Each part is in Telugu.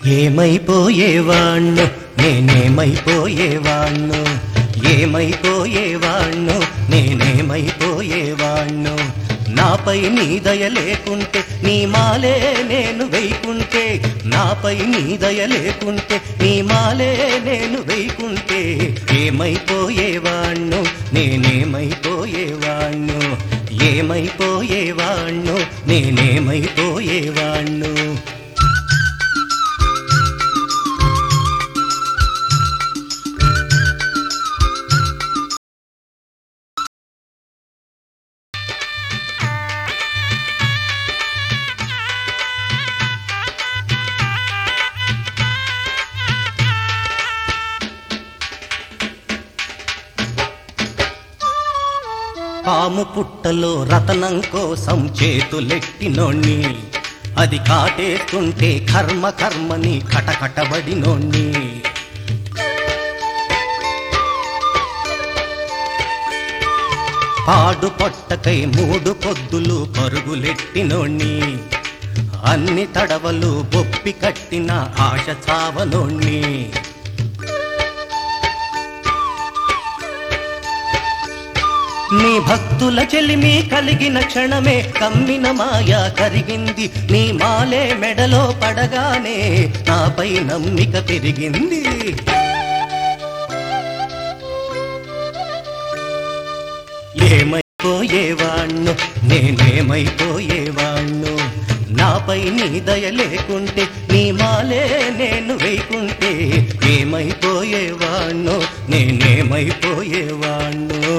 ఏమైపోయేవాణ్ణు నేనేమైపోయేవాణ్ణు ఏమైపోయేవాణ్ణు నేనేమైపోయేవాణ్ణు నాపై నీ దయ లేకుంటే నీ మాలే నేను వెయ్యకుంటే నాపై నీ దయ లేకుంటే నీ మాలే నేను వెయ్యకుంటే ఏమైపోయేవాణ్ణు నేనేమైపోయేవాణ్ణు ఏమైపోయేవాణ్ణు నేనేమైపోయేవాణ్ణు పాము పుట్టలో రతనం కోసం చేతులెట్టినోణ్ణి అది కాటేస్తుంటే కర్మ కర్మని కటకటబడినోణ్ణి పాడు పొట్టకై మూడు పొద్దులు పరుగులెట్టినోణ్ణి అన్ని తడవలు బొప్పి కట్టిన ఆశ చావనోణ్ణి నీ భక్తుల చెలిమి కలిగిన క్షణమే కమ్మిన మాయ కరిగింది నీ మాలే మెడలో పడగానే నాపై నమ్మిక పెరిగింది ఏమైపోయేవాణ్ణు నేనేమైపోయేవాణ్ణు నాపై నీ దయ లేకుంటే నీ మాలే నేను వేయకుంటే ఏమైపోయేవాణ్ణు నేనేమైపోయేవాణ్ణు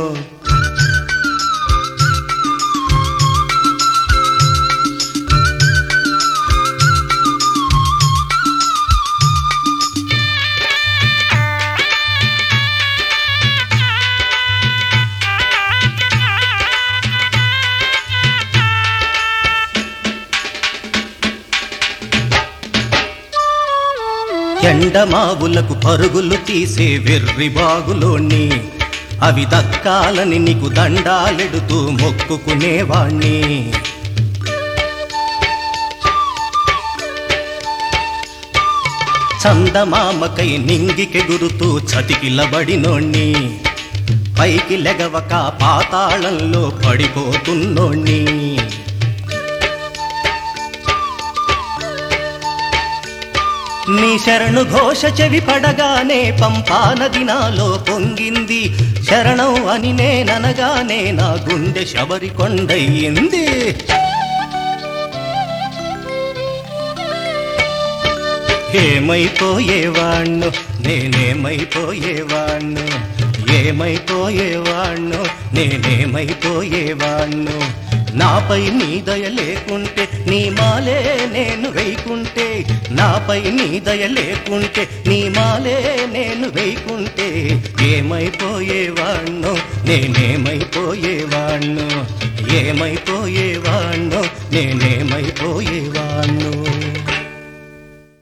ఎండమావులకు పరుగులు తీసే వెర్రి బాగులోని అవి దక్కాలని నీకు దండాలెడుతూ మొక్కుకునేవాణ్ణి చందమామకై నింగికెగురుతూ చతికిలబడినోణ్ణి పైకి లెగవక పాతాళంలో పడిపోతున్నోణ్ణి నీ శరణు ఘోష చెవి పడగానే పంపా నది నాలో పొంగింది శరణం అని నేననగానే నా గుండె శబరి కొండయ్యింది ఏమైపోయేవాణ్ణు నేనేమైపోయేవాణ్ణు ఏమైపోయేవాణ్ణు నేనేమైపోయేవాణ్ణు నాపై నీ దయ లేకుంటే నీ మాలే నేను వేయకుంటే నాపై నీ దయ లేకుంటే నీ మాలే నేను వేయకుంటే ఏమైపోయేవాణ్ణు నేనేమైపోయేవాణ్ణు ఏమైపోయేవాణ్ణు నేనేమైపోయేవాణ్ణు